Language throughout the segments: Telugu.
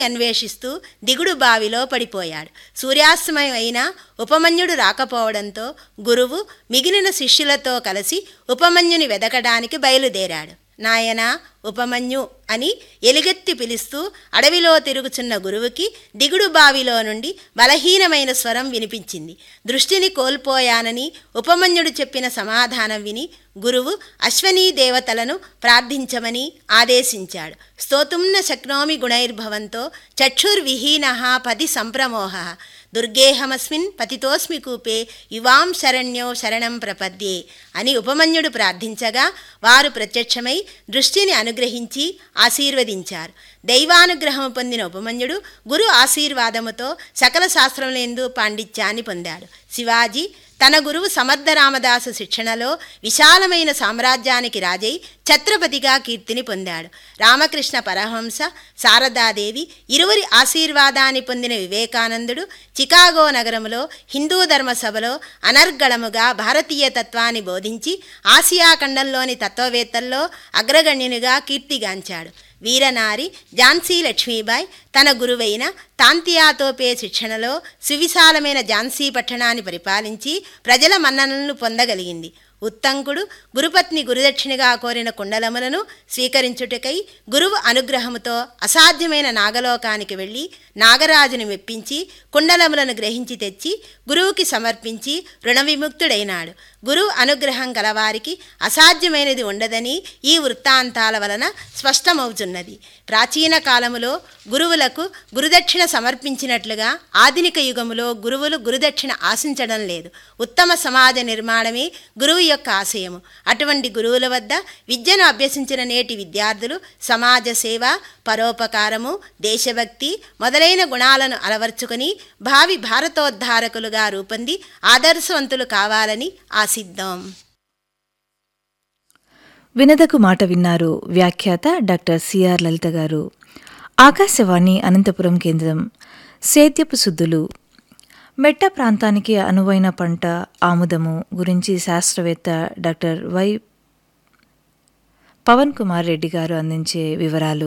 అన్వేషిస్తూ దిగుడు బావిలో పడిపోయాడు సూర్యాస్తమయం అయినా ఉపమన్యుడు రాకపోవడంతో గురువు మిగిలిన శిష్యులతో కలిసి ఉపమన్యుని వెదకడానికి బయలుదేరాడు నాయనా ఉపమన్యు అని ఎలుగెత్తి పిలుస్తూ అడవిలో తిరుగుచున్న గురువుకి దిగుడు బావిలో నుండి బలహీనమైన స్వరం వినిపించింది దృష్టిని కోల్పోయానని ఉపమన్యుడు చెప్పిన సమాధానం విని గురువు అశ్వనీ దేవతలను ప్రార్థించమని ఆదేశించాడు స్తోతుమ్న శక్నోమి గుణైర్భవంతో చక్షుర్విహీన పది సంప్రమోహ దుర్గేహమస్మిన్ పతితోస్మి కూపే యువాం శరణ్యో శరణం ప్రపద్యే అని ఉపమన్యుడు ప్రార్థించగా వారు ప్రత్యక్షమై దృష్టిని అనుగ్రహించి ఆశీర్వదించారు దైవానుగ్రహం పొందిన ఉపమన్యుడు గురు ఆశీర్వాదముతో సకల శాస్త్రములందు పాండిత్యాన్ని పొందాడు శివాజీ తన గురువు సమర్థ రామదాసు శిక్షణలో విశాలమైన సామ్రాజ్యానికి రాజై ఛత్రపతిగా కీర్తిని పొందాడు రామకృష్ణ పరహంస శారదాదేవి ఇరువురి ఆశీర్వాదాన్ని పొందిన వివేకానందుడు చికాగో నగరములో హిందూ ధర్మసభలో అనర్గళముగా భారతీయ తత్వాన్ని బోధించి ఆసియా ఖండంలోని తత్వవేత్తల్లో అగ్రగణ్యునిగా కీర్తిగాంచాడు వీరనారి ఝాన్సీ లక్ష్మీబాయి తన గురువైన తాంతియాతోపే శిక్షణలో సువిశాలమైన ఝాన్సీ పట్టణాన్ని పరిపాలించి ప్రజల మన్ననలను పొందగలిగింది ఉత్తంకుడు గురుపత్ని గురుదక్షిణగా కోరిన కుండలములను స్వీకరించుటకై గురువు అనుగ్రహముతో అసాధ్యమైన నాగలోకానికి వెళ్ళి నాగరాజును మెప్పించి కుండలములను గ్రహించి తెచ్చి గురువుకి సమర్పించి రుణ విముక్తుడైనాడు గురువు అనుగ్రహం గలవారికి అసాధ్యమైనది ఉండదని ఈ వృత్తాంతాల వలన స్పష్టమవుతున్నది ప్రాచీన కాలములో గురువులకు గురుదక్షిణ సమర్పించినట్లుగా ఆధునిక యుగములో గురువులు గురుదక్షిణ ఆశించడం లేదు ఉత్తమ సమాజ నిర్మాణమే గురువు యొక్క ఆశయము అటువంటి గురువుల వద్ద విద్యను అభ్యసించిన నేటి విద్యార్థులు సమాజ సేవ పరోపకారము దేశభక్తి మొదలైన గుణాలను అలవర్చుకొని భావి భారతోద్ధారకులుగా రూపొంది ఆదర్శవంతులు కావాలని ఆశిద్దాం వినదకు మాట విన్నారు వ్యాఖ్యాత డాక్టర్ సిఆర్ లలిత గారు ఆకాశవాణి అనంతపురం కేంద్రం సేద్యపు సుద్దులు మెట్ట ప్రాంతానికి అనువైన పంట ఆముదము గురించి శాస్త్రవేత్త డాక్టర్ వై పవన్ కుమార్ రెడ్డి గారు అందించే వివరాలు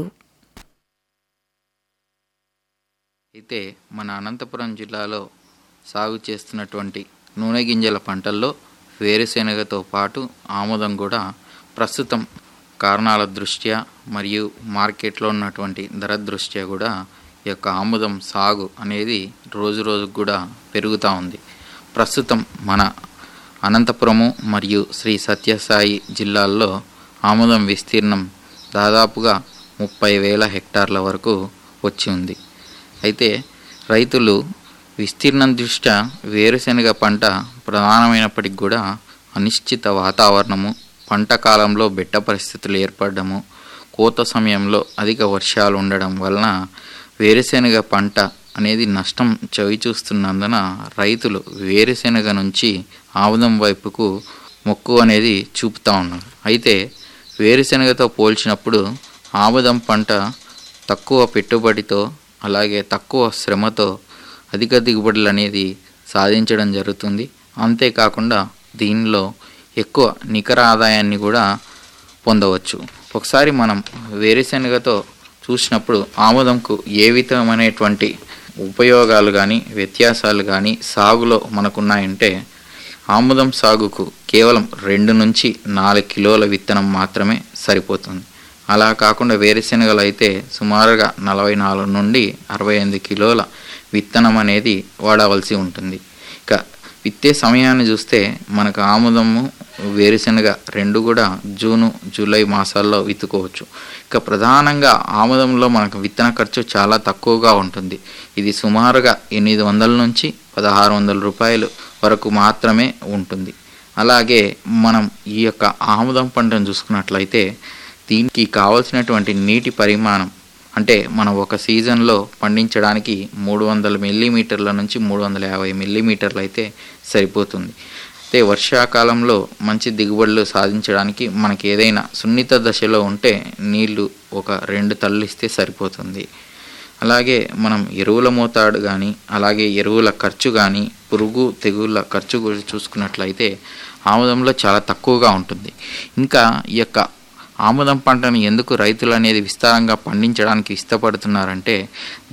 అయితే మన అనంతపురం జిల్లాలో సాగు చేస్తున్నటువంటి నూనె గింజల పంటల్లో వేరుశెనగతో పాటు ఆముదం కూడా ప్రస్తుతం కారణాల దృష్ట్యా మరియు మార్కెట్లో ఉన్నటువంటి ధర దృష్ట్యా కూడా ఈ యొక్క ఆముదం సాగు అనేది రోజు రోజుకు కూడా పెరుగుతూ ఉంది ప్రస్తుతం మన అనంతపురము మరియు శ్రీ సత్యసాయి జిల్లాల్లో ఆముదం విస్తీర్ణం దాదాపుగా ముప్పై వేల హెక్టార్ల వరకు వచ్చి ఉంది అయితే రైతులు విస్తీర్ణం దృష్ట్యా వేరుశెనగ పంట ప్రధానమైనప్పటికి కూడా అనిశ్చిత వాతావరణము పంట కాలంలో బెట్ట పరిస్థితులు ఏర్పడము కోత సమయంలో అధిక వర్షాలు ఉండడం వలన వేరుశెనగ పంట అనేది నష్టం చవి చూస్తున్నందున రైతులు వేరుశెనగ నుంచి ఆముదం వైపుకు మొక్కు అనేది చూపుతూ ఉన్నారు అయితే వేరుశెనగతో పోల్చినప్పుడు ఆముదం పంట తక్కువ పెట్టుబడితో అలాగే తక్కువ శ్రమతో అధిక దిగుబడులు అనేది సాధించడం జరుగుతుంది అంతేకాకుండా దీనిలో ఎక్కువ నికర ఆదాయాన్ని కూడా పొందవచ్చు ఒకసారి మనం వేరుశెనగతో చూసినప్పుడు ఆముదంకు ఏ విధమైనటువంటి ఉపయోగాలు కానీ వ్యత్యాసాలు కానీ సాగులో మనకున్నాయంటే ఆముదం సాగుకు కేవలం రెండు నుంచి నాలుగు కిలోల విత్తనం మాత్రమే సరిపోతుంది అలా కాకుండా వేరుశెనగలు అయితే సుమారుగా నలభై నాలుగు నుండి అరవై ఎనిమిది కిలోల విత్తనం అనేది వాడవలసి ఉంటుంది ఇక విత్తే సమయాన్ని చూస్తే మనకు ఆముదము వేరుశెనగ రెండు కూడా జూను జూలై మాసాల్లో విత్తుకోవచ్చు ఇక ప్రధానంగా ఆముదంలో మనకు విత్తన ఖర్చు చాలా తక్కువగా ఉంటుంది ఇది సుమారుగా ఎనిమిది వందల నుంచి పదహారు వందల రూపాయలు వరకు మాత్రమే ఉంటుంది అలాగే మనం ఈ యొక్క ఆముదం పంటను చూసుకున్నట్లయితే దీనికి కావలసినటువంటి నీటి పరిమాణం అంటే మనం ఒక సీజన్లో పండించడానికి మూడు వందల మిల్లీమీటర్ల నుంచి మూడు వందల యాభై మిల్లీమీటర్లు అయితే సరిపోతుంది అయితే వర్షాకాలంలో మంచి దిగుబడులు సాధించడానికి మనకి ఏదైనా సున్నిత దశలో ఉంటే నీళ్లు ఒక రెండు తల్లు ఇస్తే సరిపోతుంది అలాగే మనం ఎరువుల మోతాడు కానీ అలాగే ఎరువుల ఖర్చు కానీ పురుగు తెగుళ్ళ ఖర్చు కూడా చూసుకున్నట్లయితే ఆముదంలో చాలా తక్కువగా ఉంటుంది ఇంకా ఈ యొక్క ఆముదం పంటను ఎందుకు రైతులు అనేది విస్తారంగా పండించడానికి ఇష్టపడుతున్నారంటే